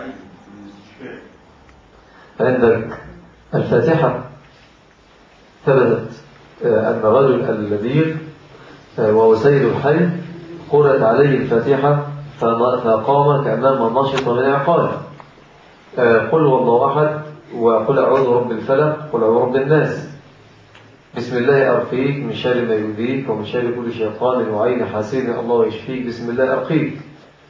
عندك الفاتحة ثبتت آه، أن رجل الذي آه، وهو سيد الحي قرأت عليه الفاتحة فقام كأنما نشط من عقال آه، قل والله أحد وقل أعوذ رب الفلق قل أعوذ رب الناس بسم الله أرقيك من شر ما يؤذيك ومن شر كل شيطان وعين حاسد الله يشفيك بسم الله أرقيك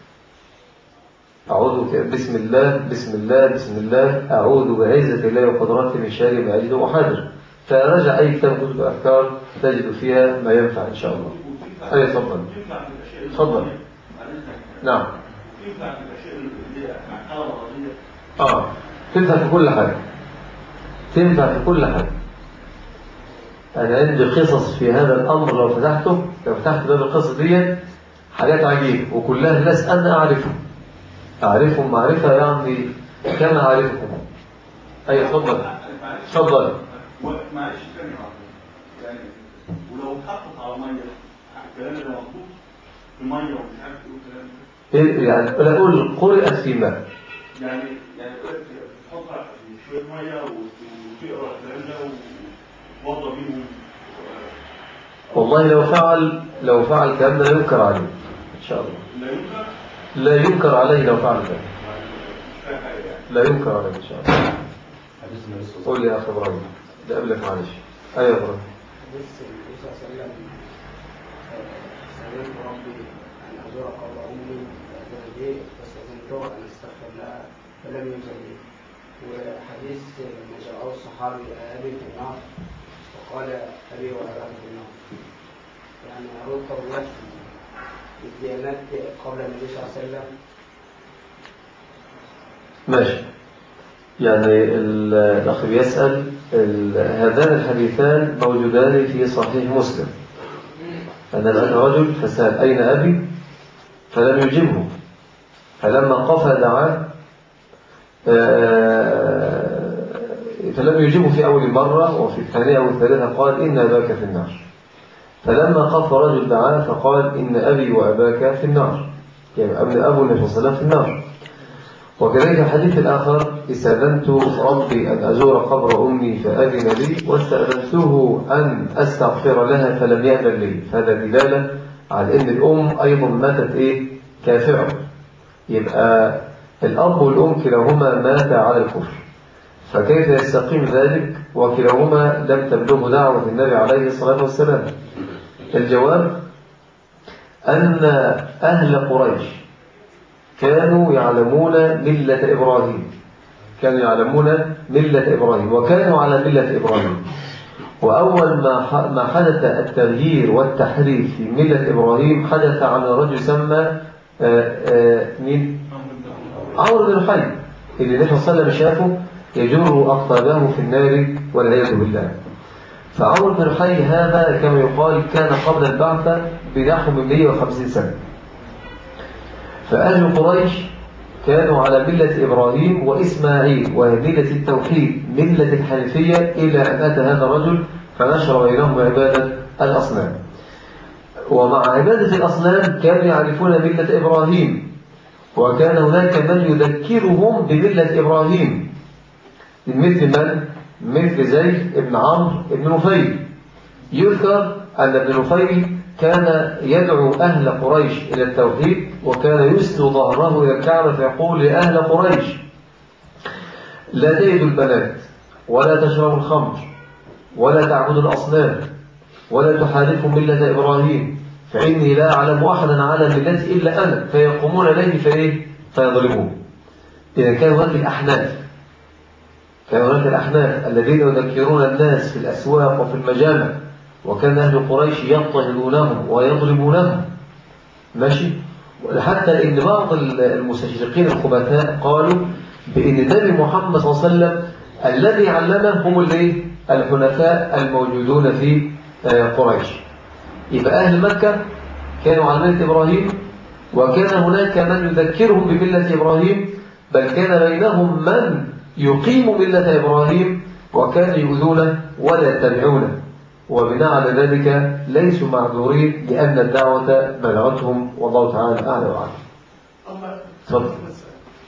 أعوذ بسم الله بسم الله بسم الله أعوذ بعزة الله وقدرته من شر ما أجد وحاضر فرجع أي كتاب كتب أفكار تجد فيها ما ينفع إن شاء الله أي تفضل تفضل نعم آه تنفع في كل حاجة تنفع في كل حاجة أنا عندي قصص في هذا الأمر لو فتحته لو فتحت باب القصص دي حاجات عجيبة وكلها الناس أنا أعرفهم أعرفهم معرفة يعني كما أعرفهم أي تفضل تفضل معلش ثانية يعني ولو اتحطت على مية الكلام ده مظبوط في مية ومش عارف ايه والكلام ده إيه يعني لا أقول قرئت في ماء يعني يعني تحط شوية مية وتقرا الكلام ده وتوضى بيهم والله لو فعل لو فعل الكلام ده لا ينكر عليه إن شاء الله لا ينكر لا ينكر عليه لو فعل ذلك مش فاهم حاجة يعني لا ينكر عليه إن شاء الله قول لي يا أخي إبراهيم ده قبلك معلش أيوة يا إبراهيم حديث النبي صلى الله عليه وسلم آه، سألت ربي أن أزور قبر أمي فأزور فاستأذنته أن أستغفر لها فلم يزل لي وحديث لما جاءه الصحابي أبي في النار فقال أبي وأباك في النار يعني أرد قبلات الديانات قبل النبي صلى الله عليه وسلم ماشي يعني ال- الأخ بيسأل ال- هذان الحديثان موجودان في صحيح مسلم أن الآن رجل فسأل أين أبي فلم يجبه فلما قفى دعاه آه، فلم يجبه في أول مرة وفي الثانية أو الثالثة قال إن أباك في النار فلما قف رجل دعاه فقال إن أبي وأباك في النار يعني أبن أبو النبي صلى الله عليه وسلم في النار وكذلك الحديث الآخر استأذنت ربي أن أزور قبر أمي فأذن لي واستأذنته أن أستغفر لها فلم يأذن لي فهذا دلالة على أن الأم أيضا ماتت إيه كافرة يبقى الأب والأم كلاهما ماتا على الكفر فكيف يستقيم ذلك وكلاهما لم تبلغ دعوة النبي عليه الصلاة والسلام الجواب أن أهل قريش كانوا يعلمون ملة إبراهيم كانوا يعلمون ملة إبراهيم وكانوا على ملة إبراهيم وأول ما ح- ما حدث التغيير والتحريف في ملة إبراهيم حدث على رجل سمى آه، آه، مين؟ عمرو بن الحي اللي النبي صلى الله عليه وسلم شافه يجر أقطابه في النار والعياذ بالله فعمرو بن الحي هذا كما يقال كان قبل البعثة بنحو من 150 سنة فأهل قريش كانوا على ملة إبراهيم وإسماعيل وملة التوحيد ملة الحنيفية إلى أن أتى هذا الرجل فنشر بينهم عبادة الأصنام ومع عبادة الأصنام كانوا يعرفون ملة إبراهيم وكان هناك من يذكرهم بملة إبراهيم مثل من؟ مثل زيد بن عمرو بن نفيل يذكر أن ابن نفيل كان يدعو أهل قريش إلى التوحيد وكان يسن ظهره إلى الكعبة فيقول لأهل قريش لا تجدوا البنات ولا تشربوا الخمر ولا تعبدوا الأصنام ولا تحالفوا ملة إبراهيم فإني لا أعلم أحدا على ملتي إلا أنا فيقومون إليه فإيه؟ فيظلمون إذا كان هناك الأحناف كان هناك الأحناف الذين يذكرون الناس في الأسواق وفي المجامع وكان أهل قريش يضطهدونهم ويظلمونهم ماشي حتى إن بعض المستشرقين الخبثاء قالوا بأن النبي محمد صلى الله عليه وسلم الذي علمه هم الايه الحنفاء الموجودون في آه، قريش يبقى أهل مكة كانوا على ملة إبراهيم وكان هناك من يذكرهم بملة إبراهيم بل كان بينهم من يقيم ملة إبراهيم وكان يؤذونه ولا يتبعونه وبناء على ذلك ليسوا معذورين لأن الدعوة بلغتهم والله تعالى أعلى وأعلم الله تفضل.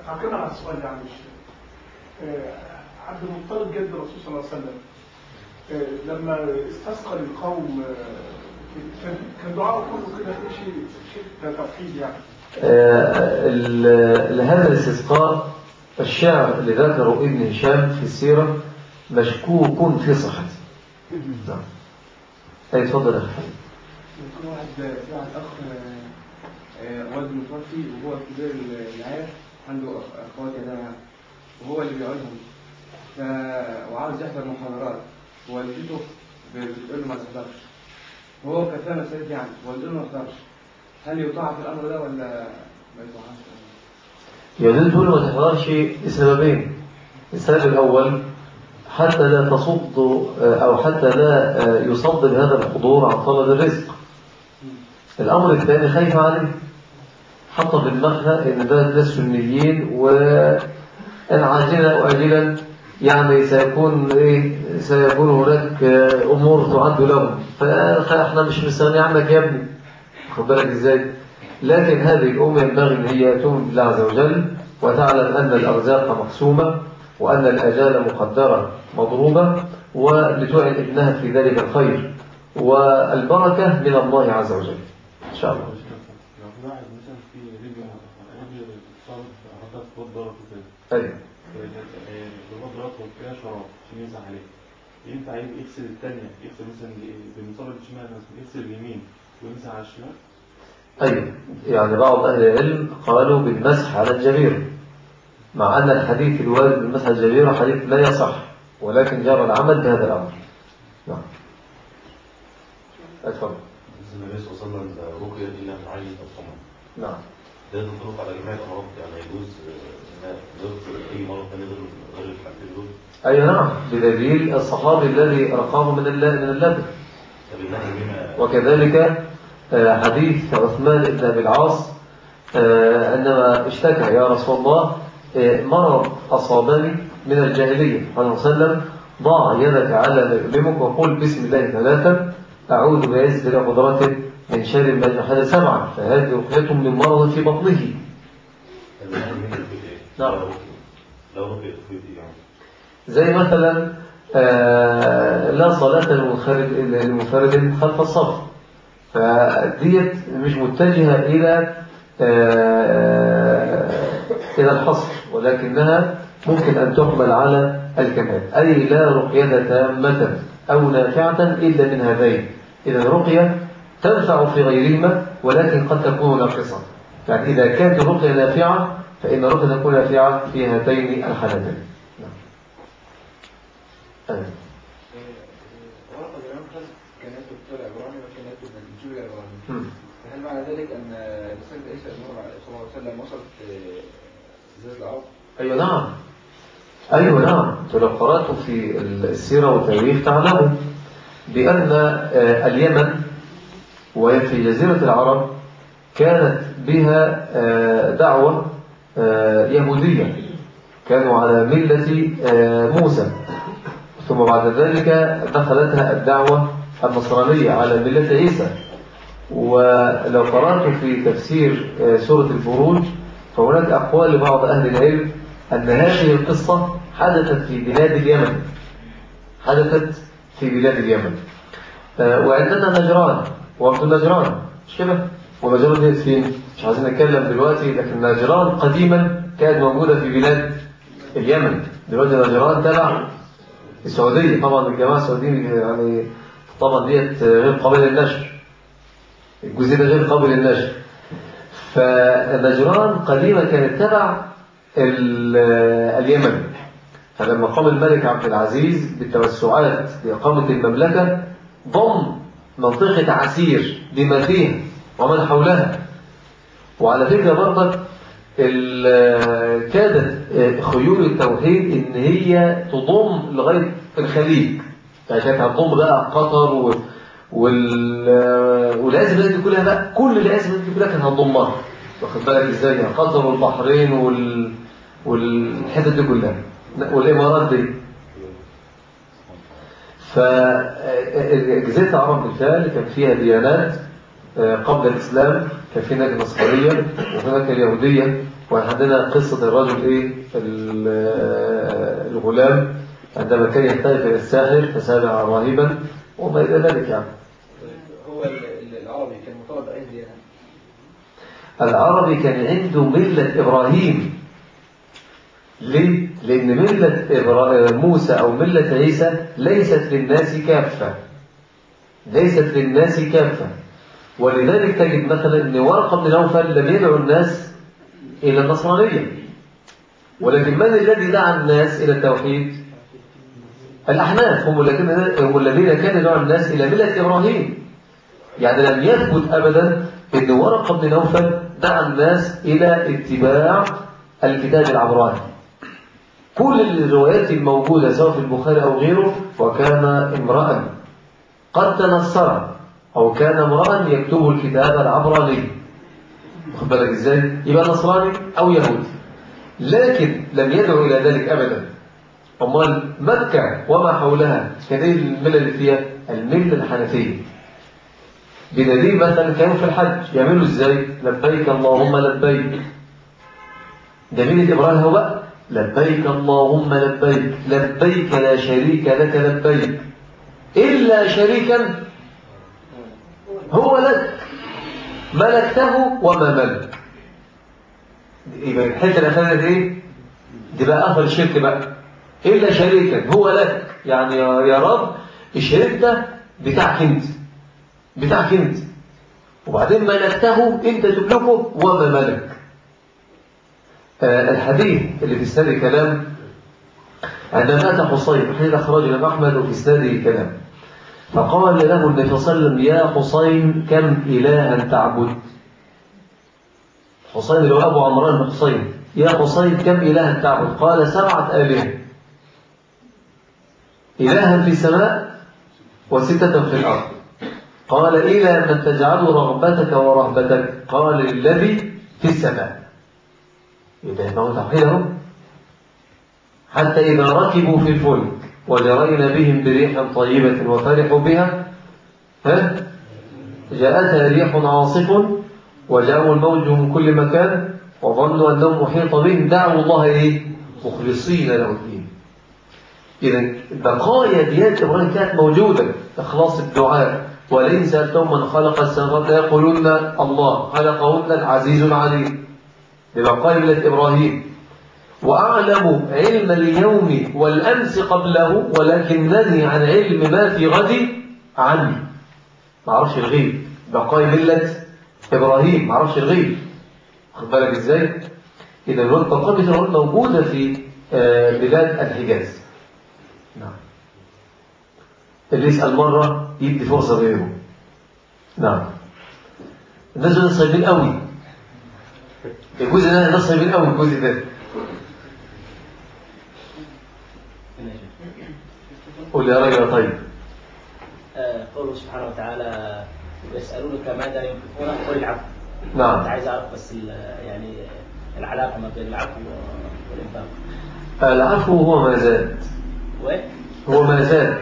تعقيبا على السؤال ده معلش آه، عبد المطلب جد الرسول صلى الله عليه وسلم آه، لما استسقى للقوم آه، كان كان دعاءه كله كده شيء شيء توحيد يعني آه، ال- لهذا الاستسقاء الشعر اللي ذكره ابن هشام في السيرة مشكوك في صحته نعم أي تفضل يا أخي يكون واحد في واحد اخ آه، آه، والده متوفي وهو كبير العيله عنده أخ- اخوات يتامى وهو اللي بيقعدهم ف... وعاوز يحضر محاضرات والدته ب- بتقول له ما تحضرش وهو كان فاهم السيد يعني والدته ما تحضرش هل يطاع في الامر ده ولا ما يطاعش؟ يزيد تقول ما تحضرش لسببين السبب الأول حتى لا تصد أو حتى لا يصد بهذا الحضور عن طلب الرزق الأمر الثاني خايف عليه حط في دماغها إن ده ده السنيين وإن عاجلا وآجلا يعني سيكون إيه سيكون هناك أمور تعد لهم فإحنا مش مستغني عنك يا ابني خد بالك إزاي لكن هذه الأم ينبغي أن هي تؤمن بالله عز وجل وتعلم أن الأرزاق مقسومة وأن الأجال مقدرة مضروبة ولتعن ابنها في ذلك الخير والبركة من الله عز وجل إن شاء الله لو في واحد مثلا في رجل رجل صابت حطها في بط ضغط وكده أيوة البط ضغط وفيها شراب عشان يمسح عليه ينفع يغسل الثانية يغسل مثلا بالمصاب الشمال مثلا يغسل اليمين ويمسح على الشمال أيوة يعني بعض أهل العلم قالوا بالمسح على الجبيرة مع أن الحديث الوارد بالمسح على الجبيرة حديث لا يصح ولكن جرى العمل بهذا الأمر نعم أتفضل النبي صلى الله عليه وسلم رقية إلا من عين أو صمم نعم ده ينطبق على جميع الأمراض يعني يجوز آه، يذكر أي مرض ثاني غير غير الحالتين دول أي نعم بدليل الصحابي الذي رقاه من الل- من اللبن طب النهي بما وكذلك آه، حديث عثمان بن أبي العاص آه، عندما اشتكى يا رسول الله آه، مرض أصابني من الجاهلية قال صلى الله عليه وسلم ضع يدك على ما يؤلمك وقل بسم الله ثلاثا أعوذ بعزة قدرته من شر ما يحدث سبعا فهذه رقية من مرض في بطنه النهي من الفدية نعم. لو رقية لو رقية الفدية يعني زي مثلا آه، لا صلاة للمنفرد للمنفرد خلف الصف فديت مش متجهة إلى آه، إلى الحصر ولكنها ممكن أن تحمل على الكمال أي لا رقية تامة أو نافعة إلا من هذين إذا الرقية تنفع في غيرهما ولكن قد تكون ناقصة يعني إذا كانت الرقية نافعة فإن الرقية تكون نافعة في هاتين الحالتين نعم. آمين. ورقة الإمام خالد كان يكتب طول عبراني وكان يكتب من جوي عبراني مم. فهل معنى ذلك أن رسالة عيسى النور صلى الله عليه وسلم وصلت آه، ذات العرب؟ أيوة نعم أيوة نعم أنتوا لو قرأتوا في السيرة والتاريخ تعلموا بأن آه، اليمن وهي في جزيرة العرب كانت بها آه، دعوة آه، يهودية كانوا على ملة آه، موسى ثم بعد ذلك دخلتها الدعوة النصرانية على ملة عيسى ولو قرأت في تفسير آه، سورة البروج فهناك أقوال لبعض أهل العلم أن هذه القصة حدثت في بلاد اليمن حدثت في بلاد اليمن آه، وعندنا نجران وقت نجران مش كده ونجران دي فين مش عايزين نتكلم دلوقتي لكن نجران قديما كانت موجودة في بلاد اليمن دلوقتي نجران تبع السعودية طبعا الجماعة السعوديين يعني طبعا ديت غير قابلة للنشر الجزء ده غير قابل للنشر فنجران قديما كانت تبع ال- اليمن فلما قام الملك عبد العزيز بالتوسعات لإقامة المملكة ضم منطقة عسير بما فيها ومن حولها وعلى فكرة برضك ال- كادت خيول التوحيد إن هي تضم لغاية الخليج يعني كانت هتضم بقى قطر و... وال... والأزمة دي كلها بقى كل الأزمة دي كلها كانت هتضمها واخد بالك ازاي يعني قطر والبحرين وال... والحتت دي كلها والإمارات دي فجزيرة العرب بالفعل كان فيها ديانات آه، قبل الإسلام كان في هناك النصرانية وهناك اليهودية وعندنا قصة الرجل إيه ال- آه، الغلام عندما كان يحتاج إلى الساحر فسابع راهبا وما إلى ذلك يعني هو ال- ال- العربي كان مرتبط بأي ديانة العربي كان عنده ملة إبراهيم ليه؟ لأن ملة إبرا- موسى أو ملة عيسى ليست للناس كافة ليست للناس كافة ولذلك تجد مثلا أن ورقة بن نوفل لم يدعو الناس إلى النصرانية ولكن من الذي دعا الناس إلى التوحيد؟ الأحناف هم الذين هم الذين كانوا يدعون الناس إلى ملة إبراهيم يعني لم يثبت أبدا أن ورقة بن نوفل دعا الناس إلى اتباع الكتاب العبراني كل الروايات الموجودة سواء في البخاري أو غيره وكان امرأ قد تنصر أو كان امرأ يكتب الكتاب العبراني واخد بالك ازاي؟ يبقى نصراني أو يهودي لكن لم يدعو إلى ذلك أبدا أمال مكة وما حولها كان ايه الملة اللي فيها؟ الملة الحنفية بدليل مثلا كانوا في الحج يعملوا ازاي لبيك اللهم لبيك جميل ابراهيم هو بقى لبيك اللهم لبيك لبيك لا شريك لك لبيك الا شريكا هو لك ملكته وما ملك يبقى الحته الاخيره دي ايه دي بقى اخر الشرك بقى الا شريكا هو لك يعني يا يا رب الشريك ده بتاعك انت بتاعك انت وبعدين ملكته انت تملكه وما ملك آه الحديث اللي في اسناده كلام عندما اتى حصين حين اخرج الامام احمد وفي اسناده كلام فقال له النبي صلى الله عليه وسلم يا حصين كم الها تعبد حصين اللي هو ابو عمران بن حصين يا حصين كم الها تعبد قال سبعه الهه الها في السماء وسته في الارض قال إلى من تجعل رغبتك ورهبتك قال للذي في السماء يبقى ما هو توحيد اهو حتى إذا ركبوا في الفلك وجرينا بهم بريح طيبة وفرحوا بها ها جاءتها ريح عاصف وجاءوا الموج من كل مكان وظنوا أنهم محيط بهم دعوا الله إيه مخلصين له الدين إذا بقايا ديانة إبراهيم كانت موجودة إخلاص الدعاء ولئن سألتم من خلق السماوات ليقولون الله خلقهن العزيز العليم ببقايا ملة إبراهيم وأعلم علم اليوم والأمس قبله ولكنني عن علم ما في غد عني ما أعرفش الغيب بقايا ملة إبراهيم ما أعرفش الغيب خد بالك إزاي إذا بقايا ملة إبراهيم موجودة في آه، بلاد الحجاز نعم اللي يسأل مرة يدي فرصة غيره نعم الناس دول صايبين قوي الجزء ده الناس صايبين قوي الجزء ده قول لي يا راجل يا طيب آه، قوله سبحانه وتعالى يسألونك ماذا ينفقون قل العفو نعم. كنت عايز أعرف بس ال- يعني العلاقة ما بين العفو والإنفاق العفو هو ما زاد و هو ما زاد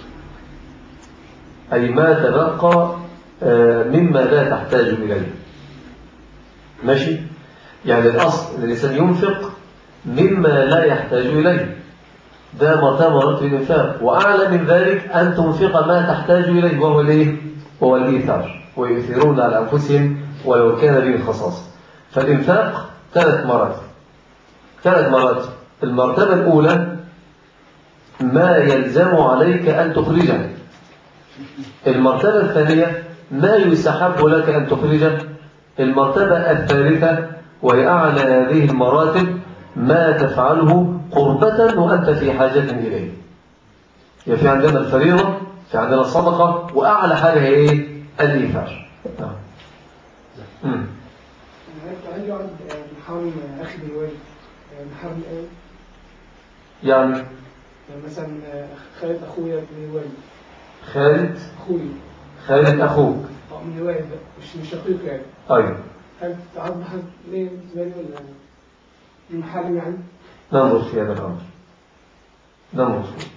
أي ما تبقى آه، مما لا تحتاج إليه ماشي يعني الأصل إن الإنسان ينفق مما لا يحتاج إليه ده مرتبة مرتبة الإنفاق وأعلى من ذلك أن تنفق ما تحتاج إليه وهو الإيه؟ هو الإيثار ويؤثرون على أنفسهم ولو كان بهم خصاصة فالإنفاق ثلاث مراتب ثلاث مراتب المرتبة الأولى ما يلزم عليك أن تخرجه المرتبة الثانية ما يستحب لك أن تخرجه المرتبة الثالثة وهي أعلى هذه المراتب ما تفعله قربة وأنت في حاجة إليه يعني في عندنا الفريضة في عندنا الصدقة وأعلى حاجة هي إيه؟ الإيثار نعم مم. عندي واحد محرم اخي من الوالد محرم ايه يعني يعني مثلا خالد اخويا من الوالد خالد اخوي خالد أخوك اه من الوالد بقى، مش مش شقيق يعني أيوه هل تعرف حد ليه بالنسبه لي ولا محرم يعني ننظر في هذا الأمر ننظر فيه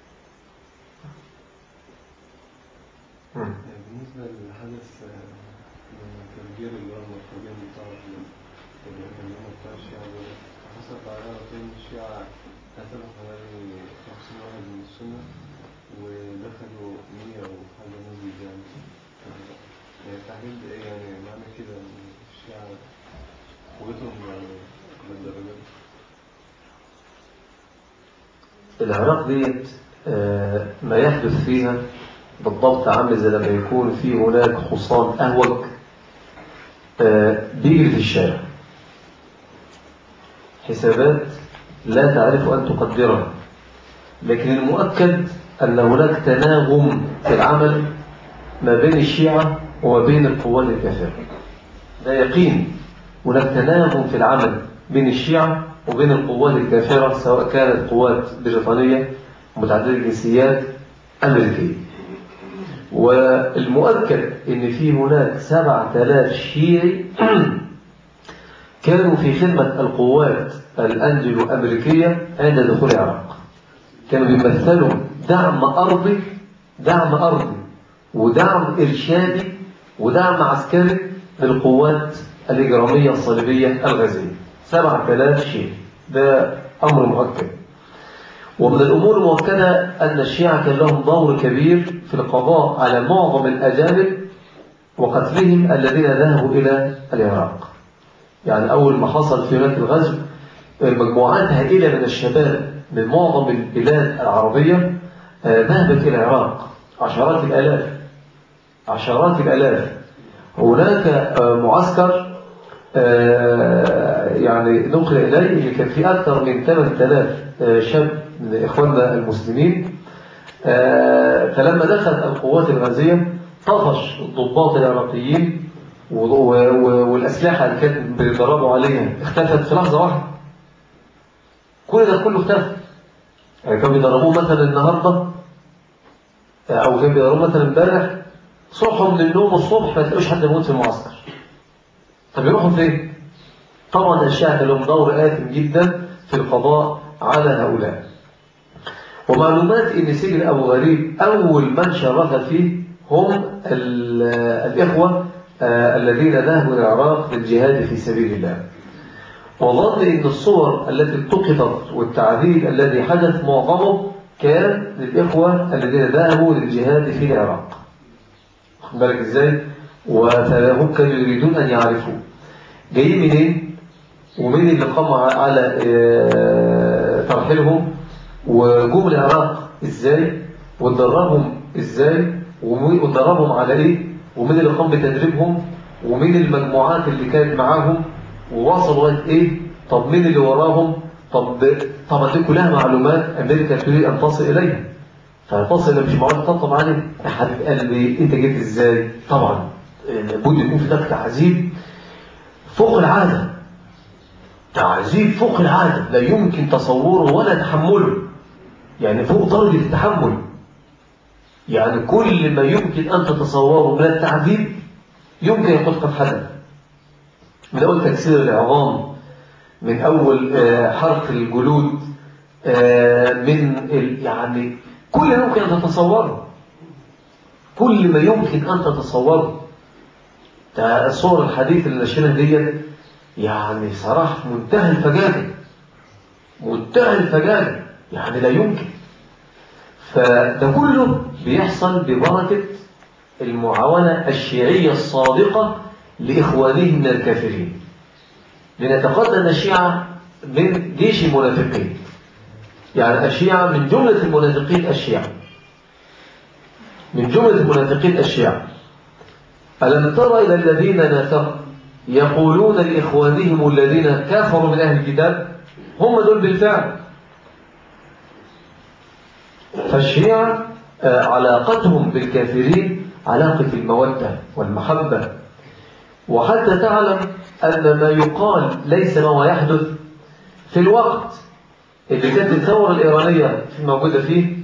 مم. بالنسبة للحدث آه، من التفجير اللي هو المفروضين بتاع الجماعة بتاع الشيعة دول حصل بعدها بين الشيعة قتلوا حوالي 50 واحد من السنة ودخلوا 100 وحاجة نزل يعني يعني التحليل ده إيه يعني معنى كده إن الشيعة قوتهم يعني للدرجة دي العراق ديت آه، ما يحدث فيها بالضبط عامل زي لما يكون في هناك حصان أهوج آه، بيجري في الشارع حسابات لا تعرف أن تقدرها لكن المؤكد أن هناك تناغم في العمل ما بين الشيعة وما بين القوات الكافرة ده يقين هناك تناغم في العمل بين الشيعة وبين القوات الكافرة سواء كانت قوات بريطانية متعددة الجنسيات أمريكية والمؤكد أن في هناك سبعة آلاف شيعي كانوا في خدمة القوات الأنجلو أمريكية عند دخول العراق كانوا بيمثلوا دعم أرضي دعم أرضي ودعم إرشادي ودعم عسكري للقوات الإجرامية الصليبية الغازية سبعة آلاف شيعي ده أمر مؤكد ومن الأمور المؤكدة أن الشيعة كان لهم دور كبير في القضاء على معظم الأجانب وقتلهم الذين ذهبوا إلى العراق يعني أول ما حصل في هناك الغزو مجموعات هائلة من الشباب من معظم البلاد العربية آه، ذهبت إلى العراق عشرات الآلاف عشرات الآلاف هناك آه، معسكر آه، يعني نقل إليه إن كان في أكثر من 8000 آه، شاب من إخواننا المسلمين آه، فلما دخلت القوات الغازية طفش الضباط العراقيين و- و- و- والأسلحة اللي كانت بيضربوا عليها اختفت في لحظة واحدة كل ده كله اختفى يعني كانوا بيضربوه مثلا النهارده أو كانوا بيضربوه مثلا امبارح صحوا من النوم الصبح ما تلاقوش حد يموت في المعسكر طب يروحوا فين؟ طبعا الشيعة كان لهم دور آثم جدا في القضاء على هؤلاء ومعلومات ان سجن ابو غريب اول من شرف فيه هم ال- الاخوه آه، الذين ذهبوا الى العراق للجهاد في سبيل الله وظن ان الصور التي التقطت والتعذيب الذي حدث معظمه كان للاخوه الذين ذهبوا للجهاد في العراق واخد بالك ازاي وفهم كانوا يريدون ان يعرفوا جايين منين ومين اللي قام على آه، ترحيلهم وجم العراق ازاي وتدربهم ازاي ومين- وتدربهم على ايه ومين اللي قام بتدريبهم ومين المجموعات اللي كانت معاهم ووصلوا لغايه ايه طب مين اللي وراهم طب طبعا دي كلها معلومات امريكا تريد ان تصل اليها فتصل الى مش معقول تطلب عليه حد قال لي انت جيت ازاي طبعا آه، لابد يكون في لك تعذيب فوق العاده تعذيب فوق العاده لا يمكن تصوره ولا تحمله يعني فوق درجة التحمل يعني كل ما يمكن أن تتصوره من التعذيب يمكن أن تلقى حدث من أول تكسير العظام من أول آه، حرق الجلود آه، من ال- يعني كل ما يمكن أن تتصوره كل ما يمكن أن تتصوره ده الصور الحديث اللي نشرها دي يعني صراحة منتهى الفجاجة منتهى الفجاجة يعني لا يمكن فده كله بيحصل ببركة المعاونة الشيعية الصادقة لإخوانهم من الكافرين لنتقدم أن الشيعة من جيش المنافقين يعني الشيعة من جملة المنافقين الشيعة من جملة المنافقين الشيعة ألم تر إلى الذين نافقوا يقولون لإخوانهم الذين كفروا من أهل الكتاب هم دول بالفعل فالشيعة آه، علاقتهم بالكافرين علاقة المودة والمحبة وحتى تعلم أن ما يقال ليس ما هو يحدث في الوقت اللي كانت الثورة الإيرانية موجودة فيه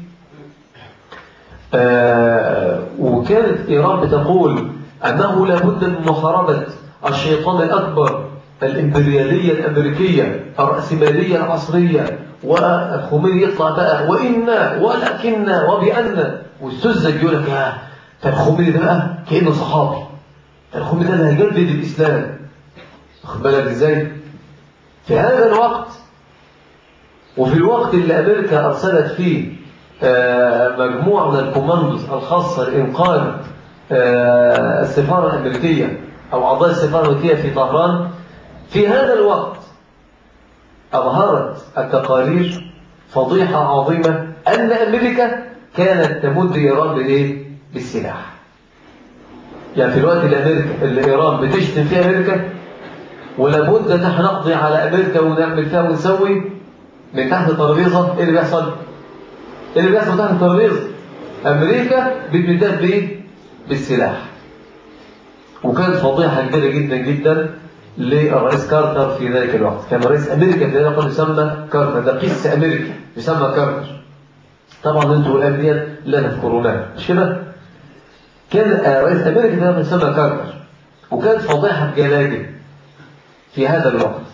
آه، وكانت إيران بتقول أنه لابد من محاربة الشيطان الأكبر الإمبريالية الأمريكية الرأسمالية العصرية والخميني يطلع بقى وإنا ولكننا وبأن والسذج يقول لك يا ده الخميني ده بقى كأنه صحابي ده الخميني ده اللي هيجدد الإسلام واخد بالك ازاي في هذا الوقت وفي الوقت اللي امريكا ارسلت فيه آه، مجموعه من الكوماندوز الخاصه لانقاذ آه، السفاره الامريكيه او اعضاء السفاره الامريكيه في طهران في هذا الوقت اظهرت التقارير فضيحه عظيمه ان امريكا كانت تمد ايران بايه بالسلاح يعني في الوقت اللي امريكا اللي ايران بتشتم فيه امريكا ولابد ان احنا نقضي على امريكا ونعمل فيها ونسوي من تحت الترابيزه ايه اللي بيحصل؟ ايه اللي بيحصل تحت الترابيزه؟ امريكا بتمدها بايه؟ بالسلاح وكانت فضيحه كبيره جدا جدا للرئيس كارتر في ذلك الوقت كان رئيس امريكا في ذلك الوقت يسمى كارتر ده قس امريكا يسمى كارتر طبعا انتوا الان ديت لا تذكرونها مش كده؟ كان آه، رئيس امريكا في ذلك الوقت يسمى كارتر وكانت فضيحه بجلاجل في هذا الوقت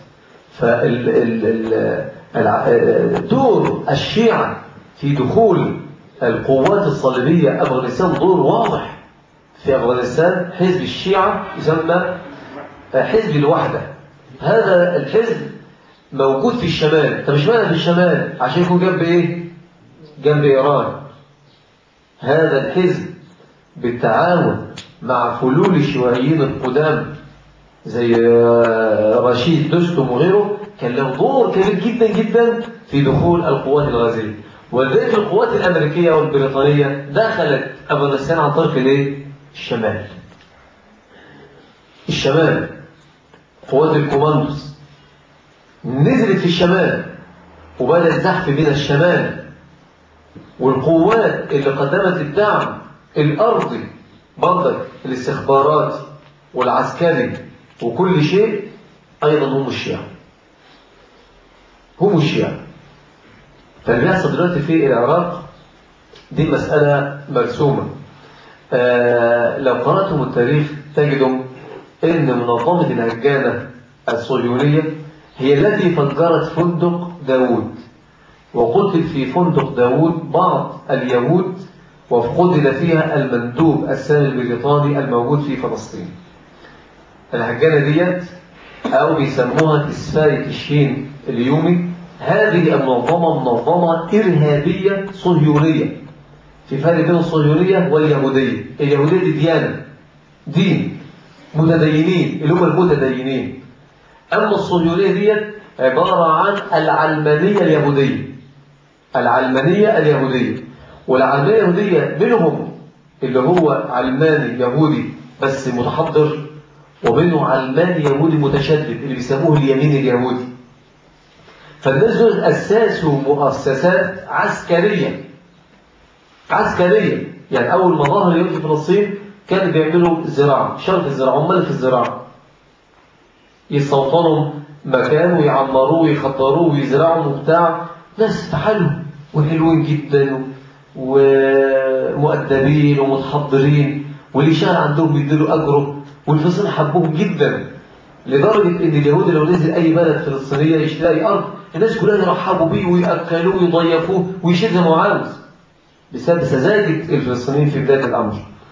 فدور الشيعة في دخول القوات الصليبية أفغانستان دور واضح في أفغانستان حزب الشيعة يسمى حزب الوحدة هذا الحزب موجود في الشمال طب اشمعنى في الشمال عشان يكون جنب ايه جنب ايران هذا الحزب بالتعاون مع فلول الشيوعيين القدام زي رشيد دستم وغيره كان له دور كبير جدا جدا في دخول القوات الغازية ولذلك القوات الأمريكية والبريطانية دخلت أفغانستان عن طريق الايه؟ الشمال الشمال قوات الكوماندوس نزلت في الشمال وبدأ الزحف من الشمال والقوات اللي قدمت الدعم الأرضي برضك الاستخباراتي والعسكري وكل شيء أيضا هم الشيعة هم الشيعة فاللي بيحصل دلوقتي في العراق دي مسألة مرسومة آه لو قرأتم التاريخ تجدوا أن منظمة الهجانة الصهيونية هي التي فجرت فندق داوود وقتل في فندق داوود بعض اليهود وقتل فيها المندوب السامي البريطاني الموجود في فلسطين الهجانة ديت أو بيسموها تسفاية الشين اليومي هذه المنظمة منظمة إرهابية صهيونية في فرق بين الصهيونية واليهودية اليهودية دي ديانة دين متدينين اللي هم المتدينين أما الصهيونية ديت عبارة عن العلمانية اليهودية العلمانية اليهودية والعلمانية اليهودية منهم اللي هو علماني يهودي بس متحضر ومنه علماني يهودي متشدد اللي بيسموه اليمين اليهودي فالناس دول أساسوا مؤسسات عسكرية عسكرية يعني أول ما ظهر اليهود في فلسطين كانوا بيعملوا زراعة شرط الزراعة عمال في الزراعة يستوطنوا مكان ويعمروه ويخطروه ويزرعوا وبتاع ناس في حالهم وحلوين جدا ومؤدبين ومتحضرين واللي شغال عندهم بيديله أجره والفلسطينيين حبوهم جدا لدرجة إن اليهود لو نزل أي بلد فلسطينية يشتري أرض الناس كلها يرحبوا بيه ويأكلوه ويضيفوه ويشيل زي ما هو عاوز بسبب سذاجة الفلسطينيين في بداية الأمر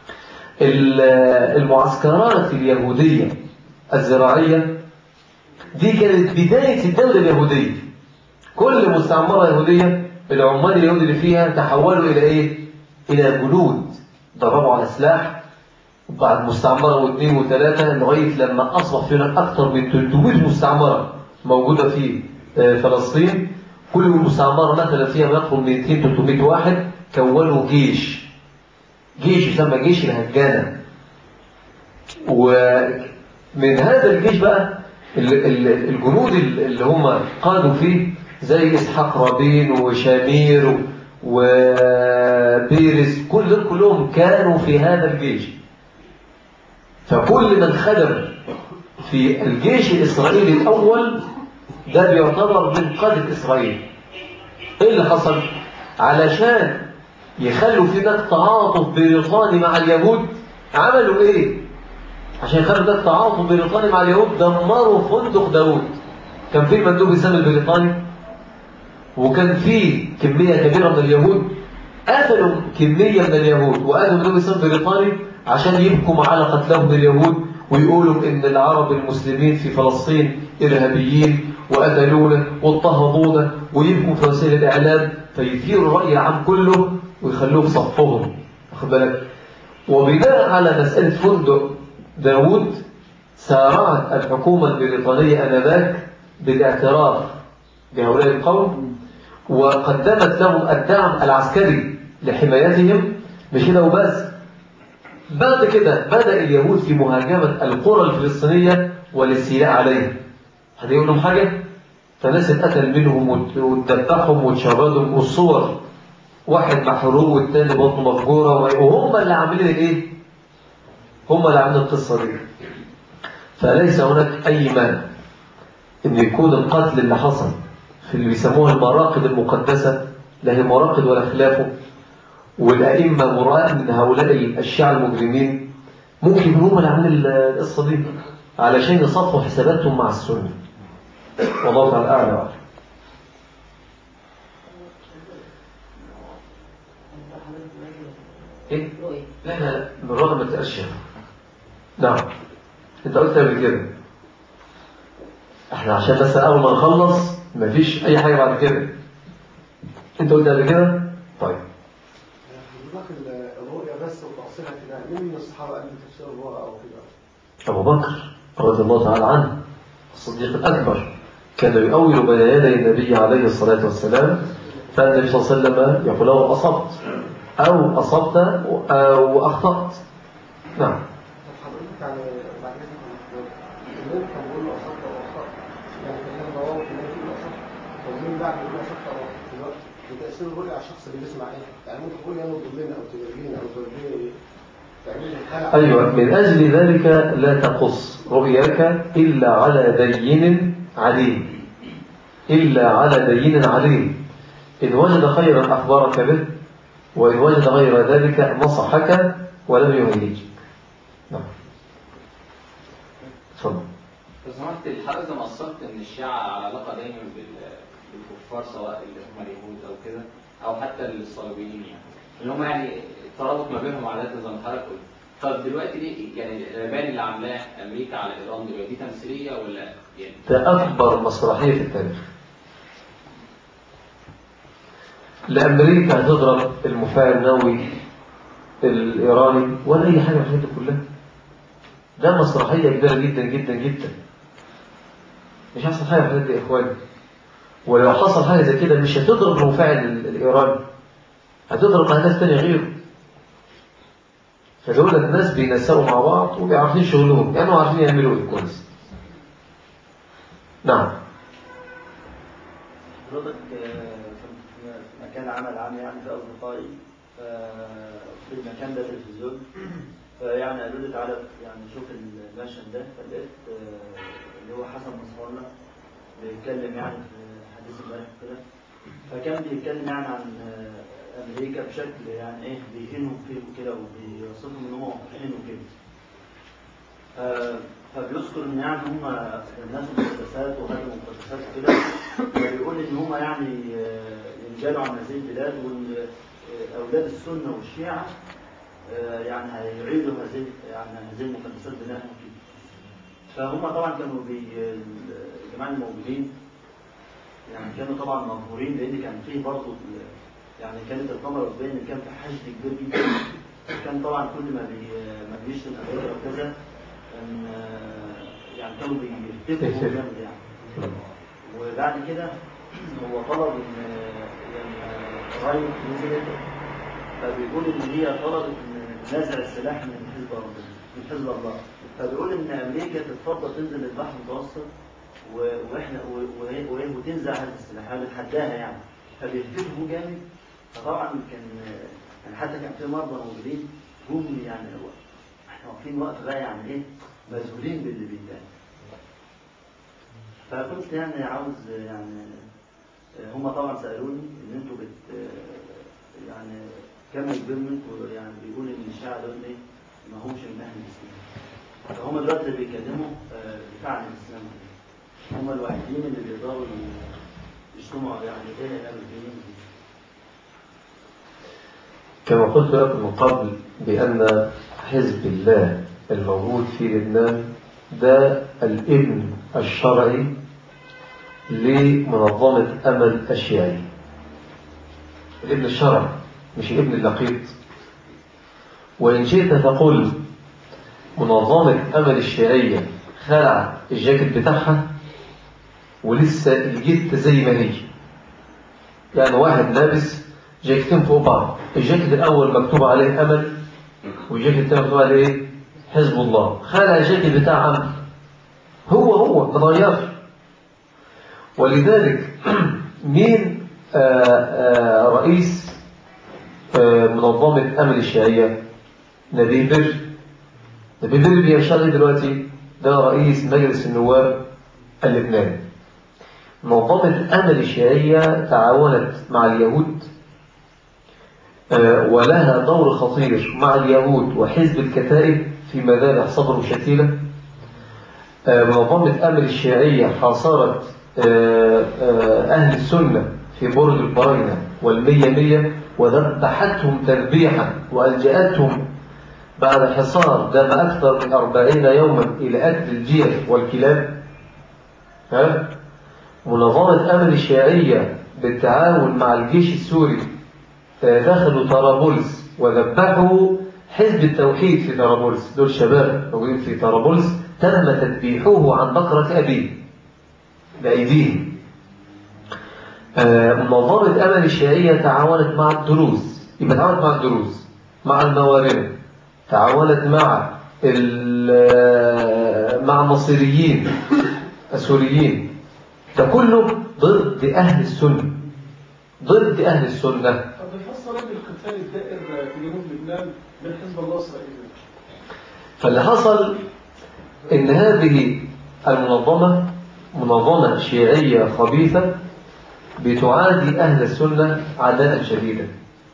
المعسكرات اليهودية الزراعية دي كانت بداية الدولة اليهودية كل مستعمرة يهودية العمال اليهود اللي فيها تحولوا إلى إيه؟ إلى جنود ضربوا على سلاح بعد مستعمرة واثنين وثلاثة لغاية لما أصبح فينا أكثر من 300 مستعمرة موجودة في فلسطين كل مستعمرة مثلا فيها ما يقرب من 200 300 واحد كونوا جيش جيش يسمى جيش الهجانة ومن هذا الجيش بقى الجنود اللي هم قادوا فيه زي إسحاق رابين وشامير وبيرس كل دول كلهم كانوا في هذا الجيش فكل من خدم في الجيش الإسرائيلي الأول ده بيعتبر من قادة إسرائيل إيه اللي حصل؟ علشان يخلوا في ده تعاطف بريطاني مع اليهود عملوا إيه؟ عشان يخلوا ده تعاطف بريطاني مع اليهود دمروا فندق داوود كان في المندوب السامي البريطاني وكان في كمية كبيرة من اليهود قتلوا كمية من اليهود وقتلوا المندوب السامي البريطاني عشان يبكوا على قتلهم اليهود ويقولوا إن العرب المسلمين في فلسطين إرهابيين وقتلونا واضطهدونا ويبقوا في وسائل الإعلام فيثيروا الرأي العام كله ويخلوه في صفهم واخد بالك وبناء على مسألة فندق داوود سارعت الحكومة البريطانية آنذاك بالاعتراف بهؤلاء القوم وقدمت لهم الدعم العسكري لحمايتهم مش كده وبس بعد كده بدأ اليهود في مهاجمة القرى الفلسطينية والاستيلاء عليها حد يقول لهم حاجة فناس اتقتل منهم وت- وتذبحهم وتشردهم والصور واحد محروق والتاني بطنه مفجورة وهم اللي عاملين الايه هم اللي عاملين القصة دي فليس هناك أي مانع إن يكون القتل اللي حصل في اللي بيسموها المراقد المقدسة لا هي مراقد ولا خلافه والأئمة براء من هؤلاء الشيعة المجرمين ممكن يكونوا هم اللي عاملين القصة دي علشان يصفوا حساباتهم مع السنة والله تعالى أعلى وأعلم إيه؟ لا لا لا بالرغم ما تقرش نعم انت قلت قبل كده احنا عشان بس اول ما نخلص مفيش اي حاجه بعد كده انت قلت قبل كده طيب حضرتك الرؤيا بس وتأصيلها كده مين من الصحابة قال تفسير الرؤيا أو كده؟ ابو بكر رضي الله تعالى عنه الصديق الاكبر كان يؤول بين يدي النبي عليه الصلاه والسلام فالنبي صلى الله عليه وسلم يقول له اصبت او اصبت او اخطات نعم طب حضرتك يعني بعد كده الإمام كان بيقول له أصبت أو أخطأت يعني كان رواه كمان يقول أصبت طب مين بعد يقول أصبت أو أخطأت دلوقتي وتأثير الرؤيا على الشخص اللي بيسمع إيه؟ يعني ممكن تقول يلا تضلنا أو تبرجينا أو تورينا تعمل لي حالة أيوة من أجل ذلك لا تقص رؤياك إلا على دين عليم إلا على دين عليم إن وجد خيرا أخبرك به وإن وجد غير ذلك نصحك ولم يهيجك نعم تفضل لو سمحت الحضرتك لما قصرت ان الشيعة على علاقة دايما بال- بالكفار سواء اللي هم اليهود او كده او حتى الصليبيين يعني اللي هم يعني الترابط ما بينهم عادات زي ما حضرتك قلت طب دلوقتي ليه يعني الربان اللي عاملاه امريكا على ايران دلوقتي دي تمثيليه ولا يعني ده أكبر مسرحية في التاريخ لأمريكا هتضرب المفاعل النووي الإيراني ولا أي حاجة من الحاجات دي كلها ده مسرحية كبيرة جدا جدا جدا مش هيحصل حاجة من الحاجات دي يا إخواني ولو حصل حاجة زي كده مش هتضرب المفاعل ال- الإيراني هتضرب أهداف تانية غيره فدول الناس بينسقوا مع بعض وبيعرفين شغلهم يعني عارفين يعملوا ايه كويس نعم حضرتك آه، كنت في مكان عمل عام يعني في أصدقائي ف- في المكان ده تلفزيون فيعني قالوا لي تعالى يعني شوف المشهد ده فلقيت آه، اللي هو حسن نصر الله بيتكلم يعني في حديث امبارح كده فكان بيتكلم يعني عن آه، أمريكا بشكل يعني إيه بيهينوا فيهم كده وبيوصفهم إن هم وحشين وكده آه، فبيذكر ان يعني هم الناس المقدسات وهذه المقدسات وكده فبيقول ان هم يعني آه، ينجلوا عن هذه البلاد وان آه، اولاد السنه والشيعه آه، يعني هيعيدوا هذه يعني هذه المقدسات بناء وكده فهم طبعا كانوا بي الجماعه الموجودين يعني كانوا طبعا مبهورين لان كان فيه برضه يعني كانت الكاميرا بتبين ان كان في حشد كبير جدا كان طبعا كل ما بي ما بيشتم امريكا وكذا كان آه، يعني كانوا بيهتفوا جامد يعني وبعد كده هو طلب ان آه، لما رايت نزلت فبيقول ان هي طلبت ان نزع السلاح من حزب ربنا من حزب الله فبيقول ان امريكا تتفضل تنزل البحر المتوسط و- واحنا و- و- و- وتنزع هذا السلاح نتحداها يعني فبيهتفوا جامد فطبعا كان يعني حتى كان في مرضى موجودين هم يعني هو احنا واقفين وقت بقى يعني ايه مذهولين باللي بيتقال فكنت يعني عاوز يعني هم طبعا سالوني ان انتوا بت يعني كم كبير منكم يعني بيقول ان الشعب دول ايه ما همش من اهل الاسلام فهم دلوقتي اللي بيتكلموا آه، دفاع عن الاسلام هم الوحيدين اللي بيقدروا يشتموا يعني ايه الامريكيين كما قلت لكم من قبل بأن حزب الله الموجود في لبنان ده الابن الشرعي لمنظمة أمل الشيعي الابن الشرعي مش الابن اللقيط وإن شئت فقل منظمة أمل الشيعية خلعت الجاكيت بتاعها ولسه الجت زي ما هي يعني واحد لابس جاكيتين فوق بعض الجاكيت الأول مكتوب عليه أمل والجاكيت الثاني مكتوب عليه إيه؟ حزب الله خلع الجاكيت بتاع أمل هو هو ما اتغيرش ولذلك مين آآ آآ رئيس آآ منظمة أمل الشيعية نبيل بر نبيل بر بيشتغل دلوقتي ده رئيس مجلس النواب اللبناني منظمة أمل الشيعية تعاونت مع اليهود ولها دور خطير مع اليهود وحزب الكتائب في مذابح صبر وشتيلة منظمة أمل الشيعية حاصرت أهل السنة في برج البرينة والمية مية وذبحتهم تذبيحا وألجأتهم بعد حصار دام أكثر من أربعين يوما إلى أكل الجيف والكلاب ها؟ منظمة أمل الشيعية بالتعاون مع الجيش السوري دخلوا طرابلس وذبحوا حزب التوحيد في طرابلس دول شباب موجودين في طرابلس تم تذبيحه عن بقرة أبيه بأيديهم منظمة أمل الشيعية تعاونت مع الدروز يبقى تعاونت مع الدروز مع الموارنة تعاونت مع مع النصيريين السوريين ده كله ضد أهل السنة ضد أهل السنة طب يفسر ايه بالقتال الدائر في جنوب لبنان بين حزب الله واسرائيل فاللي حصل ان هذه المنظمة منظمة شيعية خبيثة بتعادي أهل السنة عداء شديدا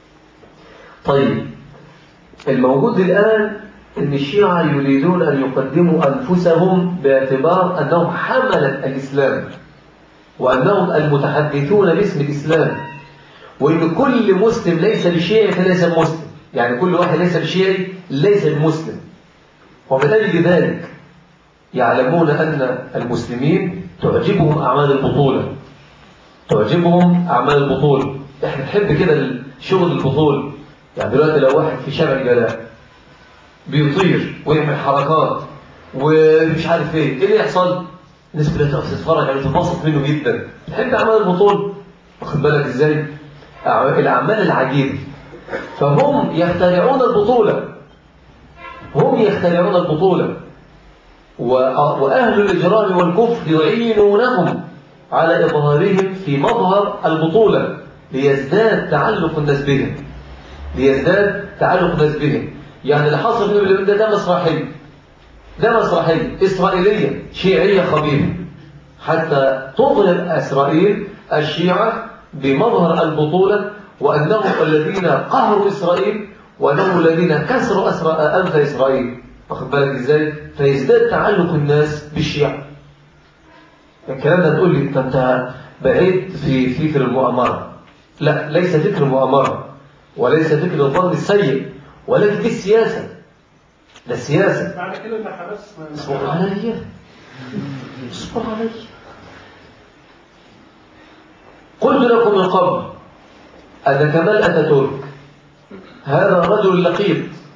طيب الموجود الآن أن الشيعة يريدون أن يقدموا أنفسهم باعتبار أنهم حملة الإسلام وأنهم المتحدثون باسم الإسلام وأن كل مسلم ليس بشيعي فليس مسلم يعني كل واحد ليس بشيعي ليس بمسلم ومن أجل ذلك يعلمون أن المسلمين تعجبهم أعمال البطولة تعجبهم أعمال البطولة احنا نحب كده شغل البطولة يعني دلوقتي لو واحد في شارع الجلاء بيطير ويعمل حركات ومش عارف ايه ايه اللي يحصل الناس كلها تقف تتفرج عليه تتبسط منه جدا تحب اعمال البطوله واخد بالك ازاي الاعمال العجيبه فهم يخترعون البطوله هم يخترعون البطوله واهل الاجرام والكفر يعينونهم على اظهارهم في مظهر البطوله ليزداد تعلق الناس بهم ليزداد تعلق الناس بهم يعني اللي حصل في اليوم ده ده مسرحيه ده مسرحيه اسرائيليه شيعيه خبيثه حتى تظهر اسرائيل الشيعه بمظهر البطوله وانهم الذين قهروا اسرائيل وانهم الذين كسروا انف اسرائيل واخد بالك ازاي فيزداد تعلق الناس بالشيعه الكلام ده تقول لي انت بعيد في فكر المؤامره لا ليس فكر المؤامره وليس فكر الظن السيء ولكن دي السياسة ده السياسة معنى كده ان حماس اصبر عليا اصبر عليا قلت لكم من قبل أن كمال أتاتورك هذا رجل لقيط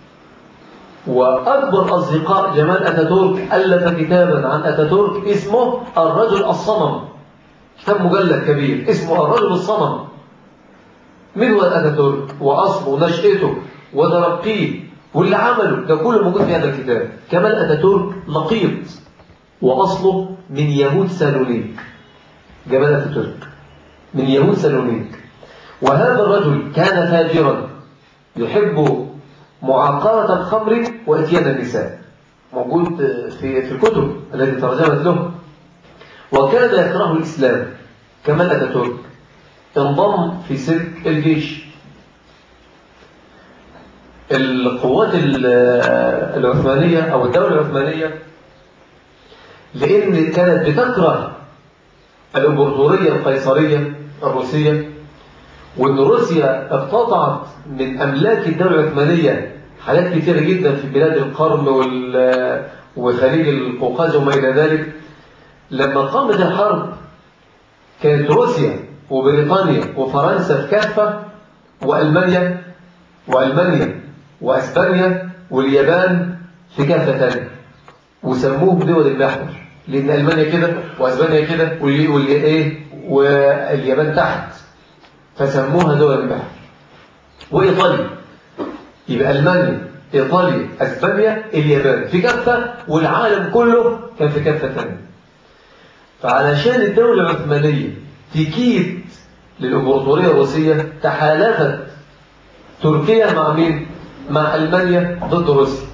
وأكبر أصدقاء جمال أتاتورك ألف كتابا عن أتاتورك اسمه الرجل الصنم كتاب مجلد كبير اسمه الرجل الصنم من هو أتاتورك وأصله ونشأته وترقيه واللي عمله ده كله موجود في هذا الكتاب كمال أتاتورك لقيط وأصله من يهود سالونيك جمال أتاتورك من يهود سالونيك وهذا الرجل كان فاجرا يحب معاقرة الخمر وإتيان النساء موجود في في الكتب التي ترجمت له وكان يكره الإسلام كمال أتاتورك انضم في سلك الجيش القوات العثمانية أو الدولة العثمانية لأن كانت بتكره الإمبراطورية القيصرية الروسية وأن روسيا اقتطعت من أملاك الدولة العثمانية حاجات كتيرة جدا في بلاد القرم وال وخليج القوقاز وما إلى ذلك لما قامت الحرب كانت روسيا وبريطانيا وفرنسا في كافة وألمانيا وألمانيا وأسبانيا واليابان في كافة ثانية وسموهم دول المحور لأن ألمانيا كده وأسبانيا كده واللي واللي إيه واليابان تحت فسموها دول المحور وإيطاليا يبقى ألمانيا إيطاليا أسبانيا اليابان في كافة والعالم كله كان في كافة ثانية فعلشان الدولة العثمانية تكيد للإمبراطورية الروسية تحالفت تركيا مع مين؟ مع ألمانيا ضد روسيا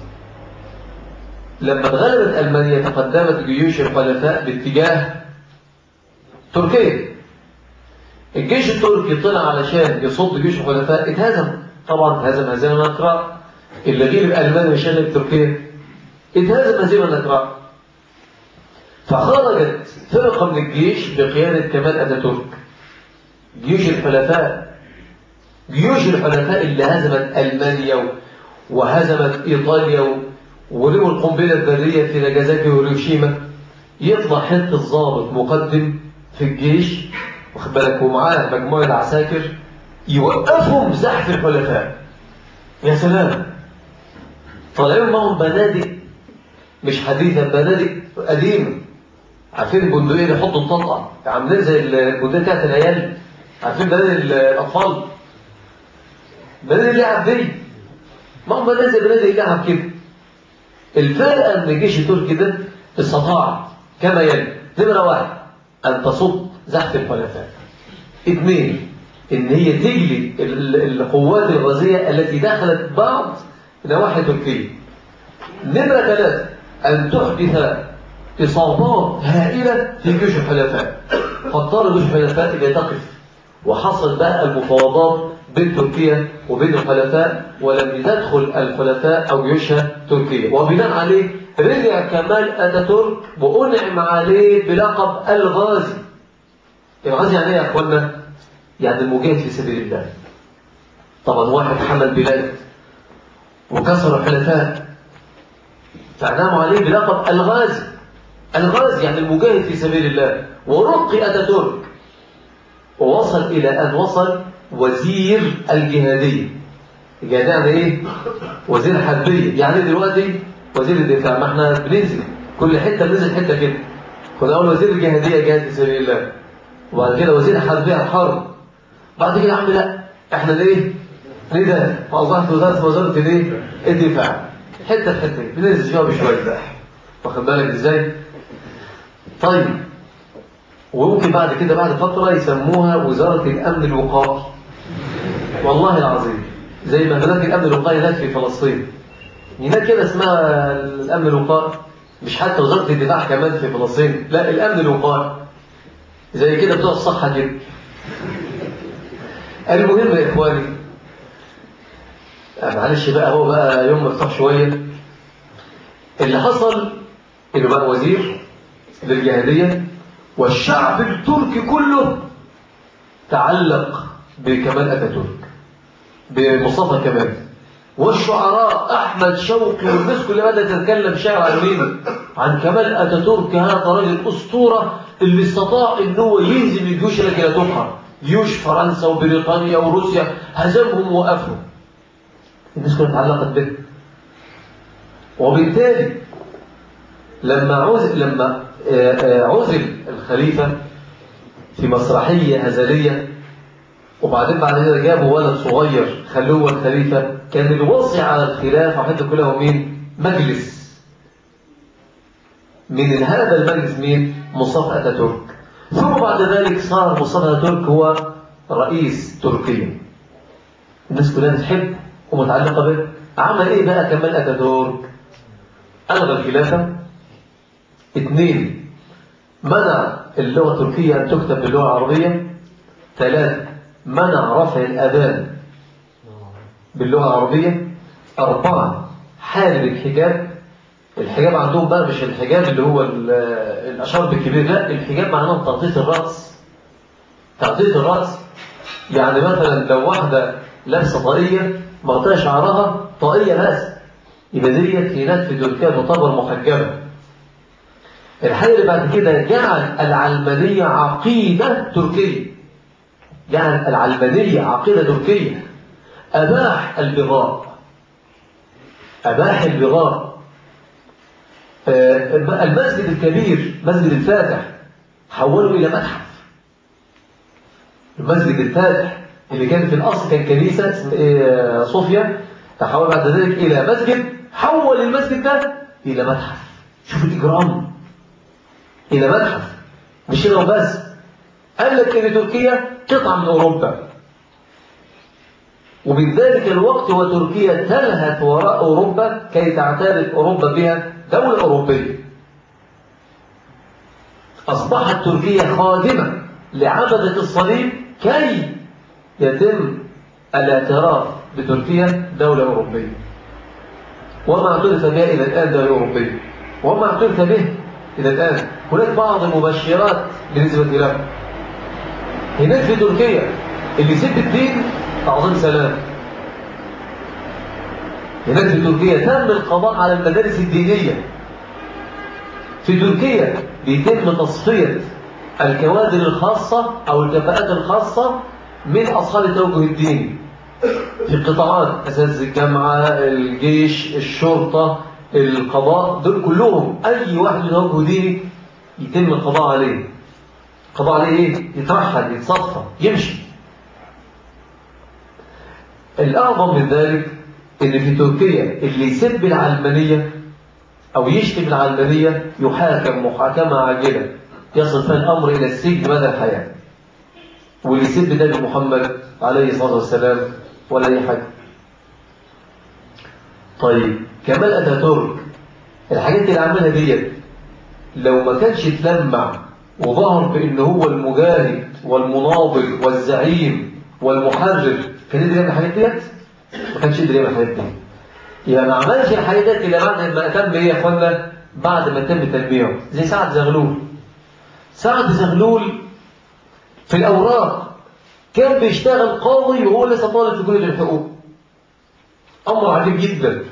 لما اتغلبت ألمانيا تقدمت جيوش الخلفاء باتجاه تركيا الجيش التركي طلع علشان يصد جيوش الخلفاء اتهزم طبعا اتهزم هزيمة نكراء اللي غير ألمانيا وشغل تركيا اتهزم هزيمة نكراء فخرجت فرقة من الجيش بقيادة كمال أتاتورك جيوش الحلفاء جيوش الحلفاء اللي هزمت ألمانيا وهزمت إيطاليا ولو القنبلة الذرية في ناجازاكي وهيروشيما يطلع حتة ضابط مقدم في الجيش واخد بالك ومعاه مجموعة عساكر يوقفهم زحف الحلفاء يا سلام طالعين معهم بنادق مش حديثة بنادق قديمة عارفين البندقية اللي يحطوا الطلقة عاملين زي البندقية بتاعت العيال عارفين بنادق الأطفال بنادق اللعب دي ما هم بنادق زي بنادق اللعب كده الفرقة من الجيش التركي ده استطاع كما يلي نمرة واحد أن تصد زحف الحلفاء اثنين ان هي تجلي القوات الغازية التي دخلت بعض نواحي تركيا نمرة ثلاثة أن تحدث إصابات هائلة في جيوش الحلفاء فاضطر جيوش الحلفاء إلى تقف وحصل بقى المفاوضات بين تركيا وبين الحلفاء ولم تدخل الحلفاء أو جيوشها تركيا وبناء عليه رجع كمال أتاتورك وأنعم عليه بلقب الغازي الغازي يعني ايه يا أخوانا؟ يعني المجاهد في سبيل الله طبعا واحد حمل بلاد وكسر الحلفاء فأنعموا عليه بلقب الغازي الغازي يعني المجاهد في سبيل الله ورقي أتاتورك ووصل إلى أن وصل وزير الجهادية الجهادية يعني إيه؟ وزير حربية يعني دلوقتي وزير الدفاع ما احنا بننزل كل حتة بننزل حتة كده كنا أول وزير الجهادية جهاد في سبيل الله وبعد كده وزير حربية حرب بعد كده يا عم لا احنا ليه؟ ليه ده؟ فأصبحت وزارة وزارة الايه؟ الدفاع حتة حتة بننزل شوية بشوية بقى واخد بالك ازاي؟ طيب وممكن بعد كده بعد فترة يسموها وزارة الأمن الوقائي والله العظيم زي ما هناك الأمن الوقائي هناك في فلسطين هناك كده اسمها الأمن الوقائي مش حتى وزارة الدفاع كمان في فلسطين لا الأمن الوقائي زي كده بتوع الصحة كده المهم يا إخواني معلش بقى هو بقى يوم مرتاح شوية اللي حصل إنه بقى وزير للجهادية والشعب التركي كله تعلق بكمال أتاتورك بمصطفى كمال والشعراء أحمد شوقي والناس كلها بدأت تتكلم شعر عن مين؟ عن كمال أتاتورك هذا راجل أسطورة اللي استطاع إن هو يهزم الجيوش التي لا تقهر جيوش فرنسا وبريطانيا وروسيا هزمهم ووقفهم الناس كلها تعلقت به وبالتالي لما عزل لما عزل الخليفة في مسرحية هزلية وبعدين بعد كده جابوا ولد صغير خلوه هو الخليفة كان الوصي على الخلافة وحتى كلها مين؟ مجلس من هذا المجلس مين؟ مصطفى أتاتورك ثم بعد ذلك صار مصطفى أتاتورك هو رئيس تركيا الناس كلها بتحب ومتعلقة به عمل ايه بقى كمال أتاتورك؟ ألغى الخلافة اثنين منع اللغة التركية أن تكتب باللغة العربية ثلاثة منع رفع الأذان باللغة العربية أربعة حارب الحجاب الحجاب عندهم بقى مش الحجاب اللي هو الأشرب الكبير لا الحجاب معناه تغطية الرأس تغطية الرأس يعني مثلا لو واحدة لابسة طاقية مغطية شعرها طائية بس يبقى ديت هناك في تركيا تعتبر محجبة الحاجة اللي بعد كده جعل العلمانية عقيدة تركية جعل العلمانية عقيدة تركية أباح البغاء أباح البغاء آه، المسجد الكبير مسجد الفاتح حوله إلى متحف المسجد الفاتح اللي كان في الأصل كان كنيسة اسمها إيه، صوفيا تحول بعد ذلك إلى مسجد حول المسجد ده إلى متحف شوف الإجرام إلى متحف مش كده وبس قال لك إن تركيا قطعة من أوروبا ومن ذلك الوقت وتركيا تلهت وراء أوروبا كي تعترف أوروبا بها دولة أوروبية أصبحت تركيا خادمة لعبدة الصليب كي يتم الاعتراف بتركيا دولة أوروبية وما اعترف بها إلى الآن دولة أوروبية وما اعترف به إلى الآن هناك بعض المبشرات بالنسبة له هناك في تركيا اللي يسب الدين تعظيم سلام هناك في تركيا تم القضاء على المدارس الدينية في تركيا بيتم تصفية الكوادر الخاصة أو الكفاءات الخاصة من أصحاب التوجه الديني في قطاعات أساس الجامعة الجيش الشرطة القضاء دول كلهم أي واحد توجه ديني يتم القضاء عليه القضاء عليه إيه؟ يترحل يتصفى يمشي الأعظم من ذلك إن في تركيا اللي يسب العلمانية أو يشتم العلمانية يحاكم محاكمة عاجلة يصل فيها الأمر إلى السجن مدى الحياة واللي يسب ده محمد عليه الصلاة والسلام ولا أي حاجة طيب كمال أتاتورك الحاجات اللي عملها ديت لو ما كانش اتلمع وظهر بأن هو المجاهد والمناضل والزعيم والمحرر كان يقدر يعمل الحاجات ديت؟ ما كانش يقدر يعمل الحاجات دي يعني ما عملش الحاجات ديت إلا بعد ما تم إيه يا إخوانا؟ بعد ما تم تلميعه زي سعد زغلول سعد زغلول في الأوراق كان بيشتغل قاضي وهو لسه طالب في كلية الحقوق أمر عجيب جدا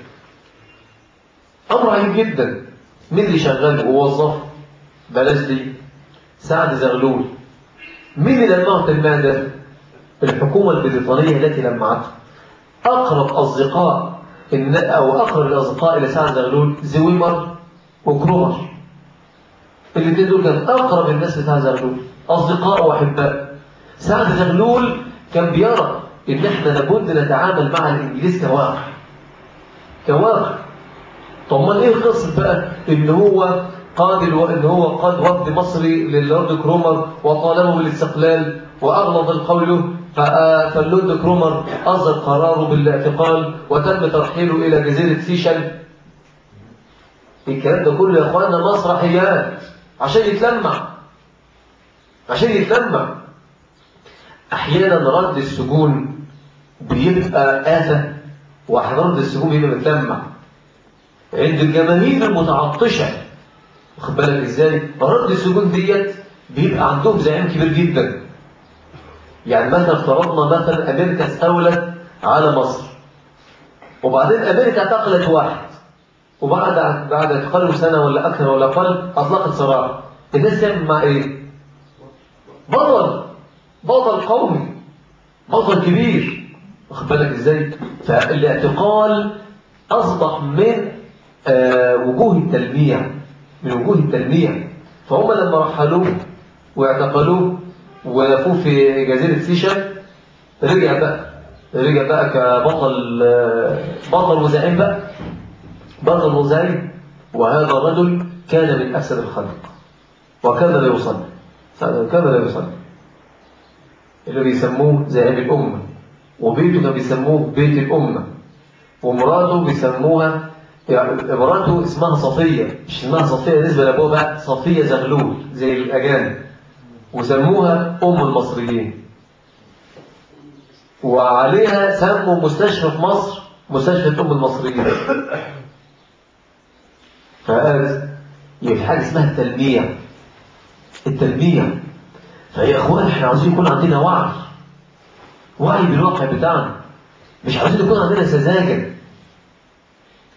أمر عجيب جدا مين اللي شغال ووظف بلاش دي سعد زغلول مين اللي لمعه التلميع ده الحكومة البريطانية التي لمعته أقرب أصدقاء أو أقرب الأصدقاء إلى سعد زغلول زويمر وكرومر الاثنين دول كان أقرب الناس لسعد زغلول أصدقاء وأحباء سعد زغلول كان بيرى إن إحنا لابد نتعامل مع الإنجليز كواقع كواقع طب ما إيه قصة بقى إن هو قاد الو... إن هو قاد وفد مصري للورد كرومر وطالبه بالاستقلال وأغلظ القول له فاللورد كرومر أصدر قراره بالاعتقال وتم ترحيله إلى جزيرة سيشل الكلام ده كله يا أخوانا مسرحيات عشان يتلمع عشان يتلمع أحيانا رد السجون بيبقى آفة وأحيانا رد السجون بيبقى متلمع عند الجماهير المتعطشة واخد بالك ازاي رد السجون ديت بيبقى عندهم زعيم كبير جدا يعني مثلا افترضنا مثلا امريكا استولت على مصر وبعدين امريكا اعتقلت واحد وبعد بعد اعتقاله سنه ولا اكثر ولا اقل اطلقت سراح الناس تعمل مع ايه بطل بطل قومي بطل كبير واخد بالك ازاي فالاعتقال اصبح من آه وجوه التلميع من وجوه التلميع فهم لما رحلوه واعتقلوه ولفوه في جزيرة سيشل رجع بقى رجع بقى كبطل بطل وزعيم بقى بطل وزعيم وهذا الرجل كان من أسد الخلق وكان لا يصلي كان لا يصلي اللي بيسموه زعيم الأمة وبيته كان بيسموه بيت الأمة ومراته بيسموها يعني مراته اسمها صفية مش اسمها صفية بالنسبة لأبوها بقى صفية زغلول زي الأجانب وسموها أم المصريين وعليها سموا مستشفى في مصر مستشفى أم المصريين فقالت في حاجة اسمها التلميع التلميع فيا أخوان احنا عاوزين يكون عندنا وعي وعي بالواقع بتاعنا مش عاوزين يكون عندنا سذاجة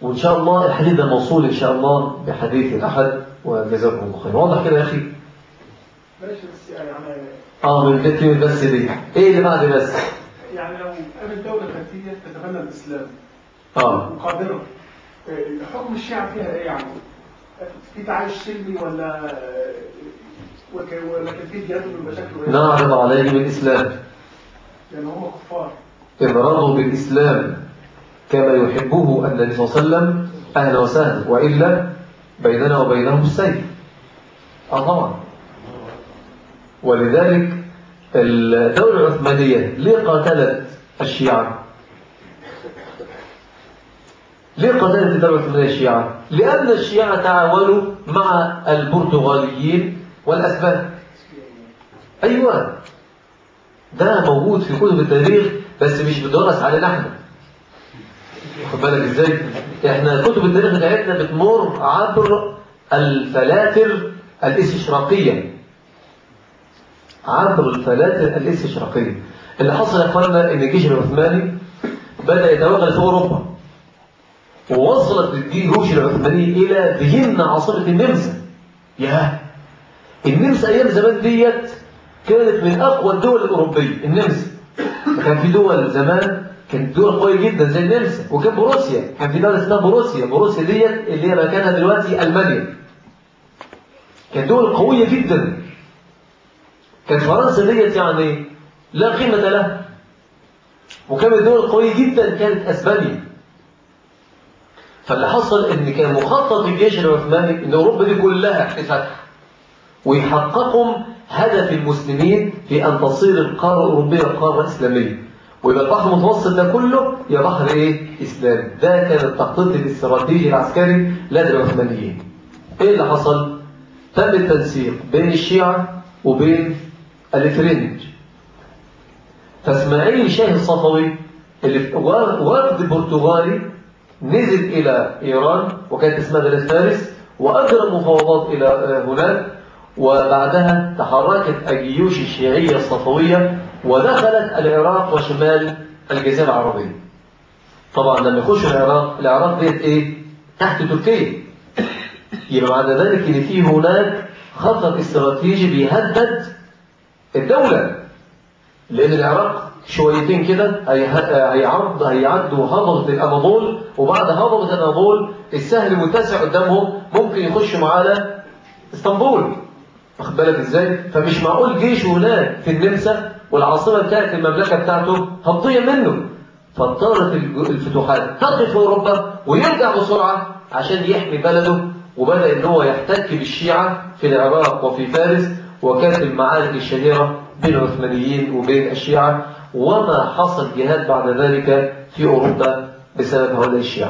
وإن شاء الله الحديث ده موصول إن شاء الله بحديث الأحد وجزاكم الله خير واضح كده يا أخي ماشي بس يعني اه من بيت من بس دي ايه اللي بعد بس يعني لو قامت دولة ذاتية تتبنى الإسلام اه وقادرة آه، حكم الشيعة فيها إيه يعني؟ في تعايش سلمي ولا وك- ولا كان في جهاد من مشاكل إيه؟ نعرض عليهم الإسلام لأن هم كفار إن رضوا بالإسلام كما يحبه النبي صلى الله عليه وسلم أهلا وسهلا وإلا بيننا وبينهم السيف آه طبعا ولذلك الدولة العثمانية ليه قاتلت الشيعة ليه قاتلت الدولة العثمانية الشيعة لأن الشيعة تعاونوا مع البرتغاليين والأسبان أيوة ده موجود في كتب التاريخ بس مش بيدرس علينا احنا واخد بالك ازاي احنا كتب التاريخ بتاعتنا بتمر عبر الفلاتر الاستشراقيه عبر الفلاتر الاستشراقيه اللي حصل يا اخوانا ان الجيش العثماني بدا يتوغل في اوروبا ووصلت الجيوش العثمانيه الى فيينا عاصمه النمسا ياه النمسا ايام زمان ديت كانت من اقوى الدول الاوروبيه النمسا كان في دول زمان كانت دول قويه جدا زي النمسا وكان بروسيا كان في دوله اسمها بروسيا بروسيا ديت اللي هي مكانها دلوقتي المانيا كانت دول قويه جدا كانت فرنسا ديت يعني لا قيمه لها وكانت دول قويه جدا كانت اسبانيا فاللي حصل ان كان مخطط الجيش العثماني ان اوروبا دي كلها تفتح ويحققوا هدف المسلمين في أن تصير القارة الأوروبية قارة إسلامية ويبقى البحر المتوسط ده كله يا بحر إيه؟ إسلام ده كان التخطيط الاستراتيجي العسكري لدى العثمانيين إيه اللي حصل؟ تم التنسيق بين الشيعة وبين الفرنج فاسماعيل شاه الصفوي اللي وفد برتغالي نزل إلى إيران وكانت اسمها بلاد فارس وأجرى مفاوضات إلى هناك وبعدها تحركت الجيوش الشيعية الصفوية ودخلت العراق وشمال الجزيرة العربية طبعا لما يخشوا العراق العراق ديت ايه تحت تركيا يبقى معنى ذلك ان في هناك خطر استراتيجي بيهدد الدولة لان العراق شويتين كده هيعرض هيعدوا هضبة الأناضول وبعد هضبة الأناضول السهل متسع قدامهم ممكن يخشوا على اسطنبول واخد بالك ازاي فمش معقول جيش هناك في النمسا والعاصمه بتاعت المملكه بتاعته هتضيع منه فاضطرت الفتوحات تقف في اوروبا ويرجع بسرعه عشان يحمي بلده وبدا ان هو يحتك بالشيعه في العراق وفي فارس وكانت المعارك الشهيره بين العثمانيين وبين الشيعه وما حصل جهاد بعد ذلك في اوروبا بسبب هؤلاء الشيعه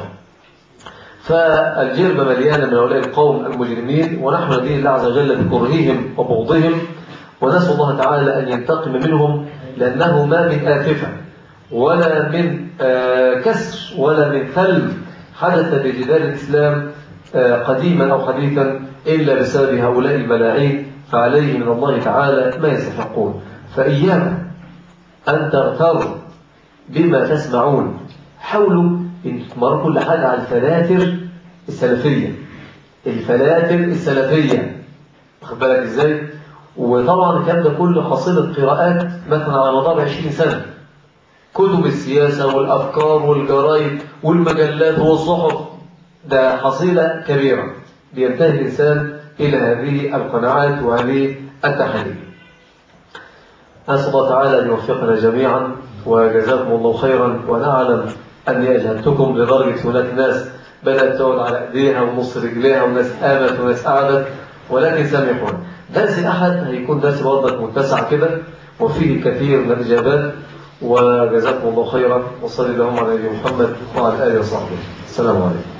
فالجربة مليانة من هؤلاء القوم المجرمين ونحن ندين الله عز وجل بكرههم وبغضهم ونسأل الله تعالى أن ينتقم منهم لأنه ما من آفة ولا من كسر ولا من ثلم حدث بجدال الإسلام قديما أو حديثا إلا بسبب هؤلاء الملاعين فعليه من الله تعالى ما يستحقون فإياكم أن تغتروا بما تسمعون حاولوا ان تمروا كل حاجة على الفلاتر السلفية الفلاتر السلفية واخد بالك ازاي وطبعا الكلام ده كله حصيلة قراءات مثلا على مدار 20 سنة كتب السياسة والأفكار والجرايد والمجلات والصحف ده حصيلة كبيرة بينتهي الإنسان إلى هذه القناعات وهذه التحاليل أسأل الله تعالى أن يوفقنا جميعا وجزاكم الله خيرا ونعلم أني أجهدتكم لدرجة هناك ناس بدأت تقعد على أيديها ونص رجليها وناس قامت وناس قعدت ولكن سامحونا درس الأحد هيكون درس برضك متسع كده وفيه الكثير من الإجابات وجزاكم الله خيرا وصلي اللهم على نبينا محمد وعلى آله وصحبه السلام عليكم